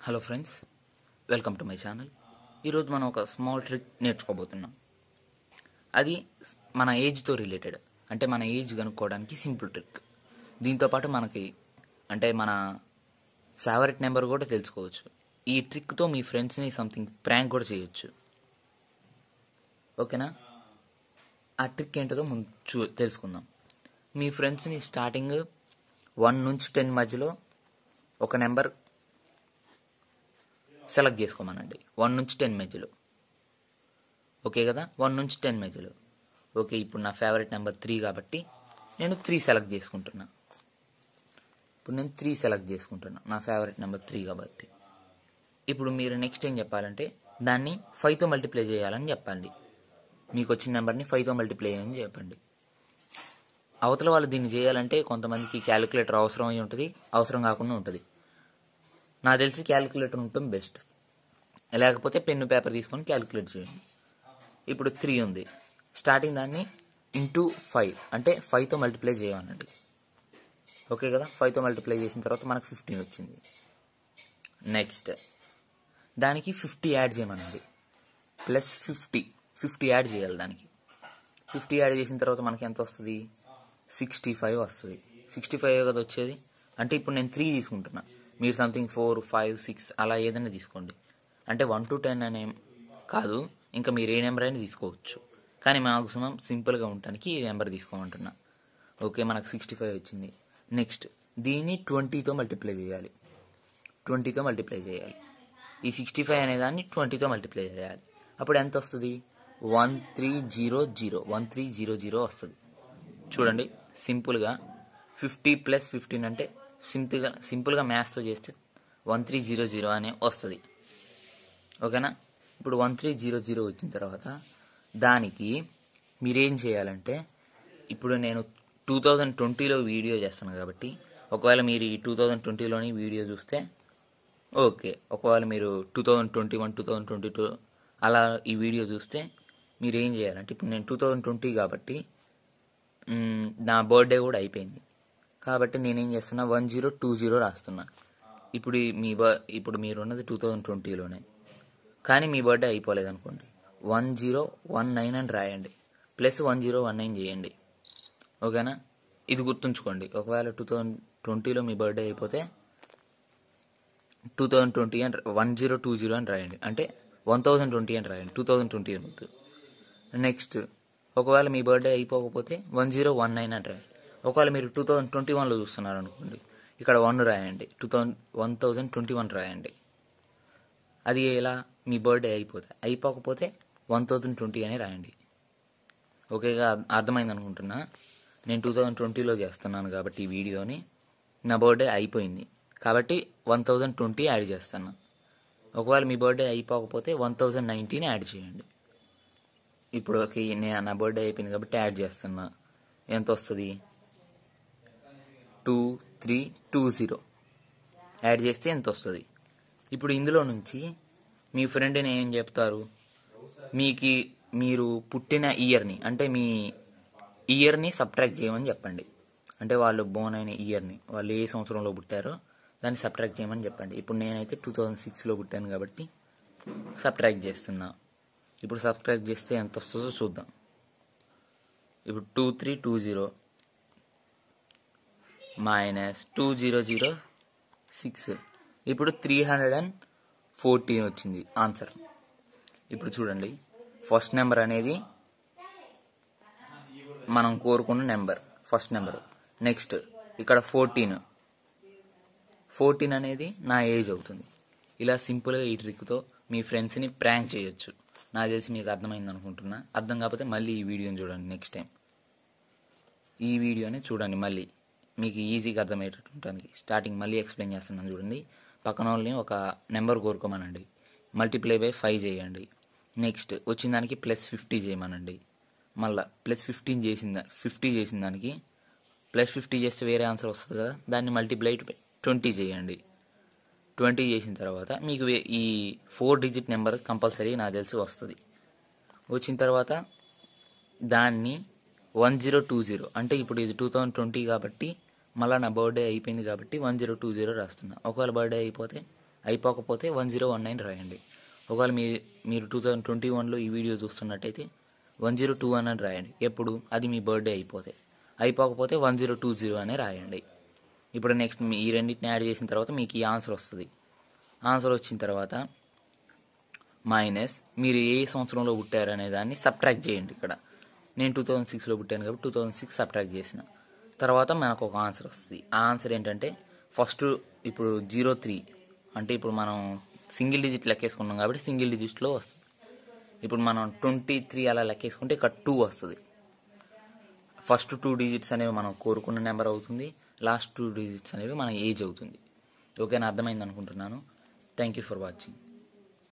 hello friends welcome to my channel ఈరోజు మనం ఒక స్మాల్ ట్రిక్ నేర్చుకోబోతున్నాం అది మన ఏజ్తో రిలేటెడ్ అంటే మన ఏజ్ కనుక్కోవడానికి సింపుల్ ట్రిక్ దీంతోపాటు మనకి అంటే మన ఫేవరెట్ నెంబర్ కూడా తెలుసుకోవచ్చు ఈ ట్రిక్తో మీ ఫ్రెండ్స్ని సంథింగ్ ప్రాంక్ కూడా చేయొచ్చు ఓకేనా ఆ ట్రిక్ ఏంటో ముందు చూ తెలుసుకుందాం మీ ఫ్రెండ్స్ని స్టార్టింగ్ వన్ నుంచి టెన్ మధ్యలో ఒక నెంబర్ సెలెక్ట్ చేసుకోమనండి వన్ నుంచి టెన్ మధ్యలో ఓకే కదా వన్ నుంచి టెన్ మధ్యలో ఓకే ఇప్పుడు నా ఫేవరెట్ నెంబర్ త్రీ కాబట్టి నేను త్రీ సెలెక్ట్ చేసుకుంటున్నా ఇప్పుడు నేను త్రీ సెలెక్ట్ చేసుకుంటున్నా నా ఫేవరెట్ నెంబర్ త్రీ కాబట్టి ఇప్పుడు మీరు నెక్స్ట్ ఏం చెప్పాలంటే దాన్ని ఫైవ్తో మల్టిప్లై చేయాలని చెప్పండి మీకు వచ్చిన నెంబర్ని ఫైవ్తో మల్టిప్లై అని చెప్పండి అవతల వాళ్ళు దీన్ని చేయాలంటే కొంతమందికి క్యాలిక్యులేటర్ అవసరం అయి ఉంటుంది అవసరం కాకుండా ఉంటుంది నాకు తెలిసి క్యాలిక్యులేటర్ ఉండటం బెస్ట్ లేకపోతే పెన్ను పేపర్ తీసుకొని క్యాలిక్యులేట్ చేయండి ఇప్పుడు త్రీ ఉంది స్టార్టింగ్ దాన్ని ఇంటూ ఫైవ్ అంటే ఫైవ్తో మల్టిప్లై చేయమనండి ఓకే కదా ఫైవ్తో మల్టిప్లై చేసిన తర్వాత మనకు ఫిఫ్టీన్ వచ్చింది నెక్స్ట్ దానికి ఫిఫ్టీ యాడ్ చేయమనండి ప్లస్ ఫిఫ్టీ ఫిఫ్టీ యాడ్ చేయాలి దానికి ఫిఫ్టీ యాడ్ చేసిన తర్వాత మనకి ఎంత వస్తుంది సిక్స్టీ ఫైవ్ వస్తుంది సిక్స్టీ ఫైవ్ కదా వచ్చేది అంటే ఇప్పుడు నేను త్రీ తీసుకుంటున్నా మీరు సంథింగ్ ఫోర్ ఫైవ్ సిక్స్ అలా ఏదైనా తీసుకోండి అంటే వన్ టు టెన్ అనే కాదు ఇంకా మీరు ఏ నెంబర్ అయినా తీసుకోవచ్చు కానీ మాక్సిమం సింపుల్గా ఉండటానికి ఈ నెంబర్ తీసుకోమంటున్నా ఓకే మనకు సిక్స్టీ ఫైవ్ వచ్చింది నెక్స్ట్ దీన్ని ట్వంటీతో మల్టిప్లై చేయాలి ట్వంటీతో మల్టిప్లై చేయాలి ఈ సిక్స్టీ ఫైవ్ అనే దాన్ని ట్వంటీతో మల్టిప్లై చేయాలి అప్పుడు ఎంత వస్తుంది one three zero zero one three zero zero వస్తుంది చూడండి సింపుల్గా ఫిఫ్టీ ప్లస్ ఫిఫ్టీన్ అంటే సింపుల్గా సింపుల్గా మ్యాథ్స్తో చేస్తే వన్ త్రీ జీరో జీరో అనే వస్తుంది ఓకేనా ఇప్పుడు వన్ త్రీ జీరో జీరో వచ్చిన తర్వాత దానికి మీరేం చేయాలంటే ఇప్పుడు నేను టూ థౌజండ్ ట్వంటీలో వీడియో చేస్తాను కాబట్టి ఒకవేళ మీరు ఈ టూ థౌజండ్ ట్వంటీలోని వీడియో చూస్తే ఓకే ఒకవేళ మీరు two thousand twenty one two thousand twenty two అలా ఈ వీడియో చూస్తే మీరు ఏం చేయాలంటే ఇప్పుడు నేను టూ థౌజండ్ ట్వంటీ కాబట్టి మ్, నా బర్త్డే కూడా అయిపోయింది కాబట్టి నేనేం చేస్తున్నా వన్ జీరో టూ జీరో రాస్తున్నా ఇప్పుడు ఈ మీ బర్ ఇప్పుడు మీరు ఉన్నది టూ థౌజండ్ ట్వంటీలోనే కానీ మీ బర్త్డే అయిపోలేదు అనుకోండి వన్ జీరో వన్ నైన్ అని రాయండి plus one zero one nine చేయండి ఓకేనా ఇది గుర్తుంచుకోండి ఒకవేళ టూ థౌజండ్ ట్వంటీలో మీ బర్త్డే అయిపోతే టూ థౌజండ్ ట్వంటీ అని వన్ జీరో టూ జీరో అని రాయండి అంటే వన్ థౌజండ్ ట్వంటీ అని రాయండి టూ థౌజండ్ ట్వంటీ అని వద్దు నెక్స్ట్ ఒకవేళ మీ బర్త్డే అయిపోకపోతే వన్ జీరో వన్ నైన్ అని రాయండి ఒకవేళ మీరు టూ థౌజండ్ ట్వంటీ వన్లో చూస్తున్నారు అనుకోండి ఇక్కడ వన్ రాయండి two thousand one thousand twenty one రాయండి అది ఎలా మీ బర్త్డే అయిపోతే అయిపోకపోతే వన్ థౌజండ్ ట్వంటీ అని రాయండి ఓకేగా అర్థమైంది అనుకుంటున్నా నేను టూ థౌజండ్ ట్వంటీలో చేస్తున్నాను కాబట్టి ఈ వీడియోని నా బర్త్డే అయిపోయింది కాబట్టి వన్ థౌజండ్ ట్వంటీ యాడ్ చేస్తాను ఒకవేళ మీ బర్త్డే అయిపోకపోతే వన్ థౌజండ్ నైన్టీన్ యాడ్ చేయండి ఇప్పుడు ఓకే నేను నా బర్త్డే అయిపోయింది కాబట్టి యాడ్ చేస్తున్నా ఎంత వస్తుంది two three two zero add చేస్తే ఎంత వస్తుంది ఇప్పుడు ఇందులో నుంచి మీ ఫ్రెండ్ని ఏం చెప్తారు మీకు మీరు పుట్టిన ఇయర్ని అంటే మీ ఇయర్ని సబ్ట్రాక్ట్ చేయమని చెప్పండి అంటే వాళ్ళు బోన్ అయిన ఇయర్ని వాళ్ళు ఏ సంవత్సరంలో పుట్టారో దాన్ని సబ్ట్రాక్ట్ చేయమని చెప్పండి ఇప్పుడు నేనైతే టూ థౌజండ్ సిక్స్లో పుట్టాను కాబట్టి సబ్ట్రాక్ట్ చేస్తున్నా ఇప్పుడు సబ్ట్రాక్ట్ చేస్తే ఎంత వస్తుందో చూద్దాం ఇప్పుడు two three two zero minus two zero zero six ఇప్పుడు త్రీ హండ్రెడ్ అండ్ ఫోర్టీన్ వచ్చింది ఆన్సర్ ఇప్పుడు చూడండి ఫస్ట్ నెంబర్ అనేది మనం కోరుకున్న నెంబర్ ఫస్ట్ నెంబర్ నెక్స్ట్ ఇక్కడ ఫోర్టీన్ ఫోర్టీన్ అనేది నా ఏజ్ అవుతుంది ఇలా సింపుల్గా ఈ ట్రిక్తో మీ ఫ్రెండ్స్ని ప్రాంక్ చేయొచ్చు నాకు తెలిసి మీకు అర్థమైంది అనుకుంటున్నా అర్థం కాకపోతే మళ్ళీ ఈ వీడియోని చూడండి నెక్స్ట్ టైం ఈ వీడియోని చూడండి మళ్ళీ మీకు ఈజీగా అర్థమయ్యేటట్టు ఉండడానికి స్టార్టింగ్ మళ్ళీ ఎక్స్ప్లెయిన్ చేస్తున్నాను చూడండి పక్కన వాళ్ళని ఒక నెంబర్ కోరుకోమనండి మల్టిప్లై బై ఫైవ్ చేయండి నెక్స్ట్ వచ్చిన దానికి ప్లస్ ఫిఫ్టీ చేయమనండి మళ్ళా ప్లస్ ఫిఫ్టీన్ చేసిన ఫిఫ్టీ చేసిన దానికి ప్లస్ ఫిఫ్టీ చేస్తే వేరే ఆన్సర్ వస్తుంది కదా దాన్ని మల్టిప్లై ట్వంటీ చేయండి ట్వంటీ చేసిన తర్వాత మీకు వే- ఈ ఫోర్ డిజిట్ నెంబర్ కంపల్సరీ నాకు తెలిసి వస్తుంది వచ్చిన తర్వాత దాన్ని వన్ జీరో టూ జీరో అంటే ఇప్పుడు ఇది టూ థౌజండ్ ట్వంటీ కాబట్టి మళ్ళీ నా బర్త్డే అయిపోయింది కాబట్టి వన్ జీరో టూ జీరో రాస్తున్నా ఒకవేళ బర్త్డే అయిపోతే అయిపోకపోతే వన్ జీరో వన్ నైన్ రాయండి ఒకవేళ మీ మీరు టూ థౌజండ్ ట్వంటీ వన్లో ఈ వీడియో చూస్తున్నట్టయితే వన్ జీరో టూ వన్ అని రాయండి ఎప్పుడు అది మీ బర్త్డే అయిపోతే అయిపోకపోతే వన్ జీరో టూ జీరో అనే రాయండి ఇప్పుడు నెక్స్ట్ మీ ఈ రెండింటిని యాడ్ చేసిన తర్వాత మీకు ఈ ఆన్సర్ వస్తుంది ఆన్సర్ వచ్చిన తర్వాత మైనస్ మీరు ఏ సంవత్సరంలో పుట్టారు అనే దాన్ని సబ్ట్రాక్ట్ చేయండి ఇక్కడ నేను టూ థౌజండ్ సిక్స్లో పుట్టాను కాబట్టి టూ థౌజండ్ సిక్స్ సబ్ట్రాక్ట్ చేసిన తర్వాత మనకు ఒక ఆన్సర్ వస్తుంది ఆ ఆన్సర్ ఏంటంటే ఫస్ట్ ఇప్పుడు జీరో త్రీ అంటే ఇప్పుడు మనం సింగిల్ డిజిట్ లెక్కేసుకున్నాం కాబట్టి సింగిల్ డిజిట్లో వస్తుంది ఇప్పుడు మనం ట్వంటీ త్రీ అలా లెక్కేసుకుంటే ఇక్కడ టూ వస్తుంది ఫస్ట్ టూ డిజిట్స్ అనేవి మనం కోరుకున్న నెంబర్ అవుతుంది లాస్ట్ టూ డిజిట్స్ అనేవి మన ఏజ్ అవుతుంది ఓకేనా అర్థమైంది అనుకుంటున్నాను థ్యాంక్ యూ ఫర్ వాచింగ్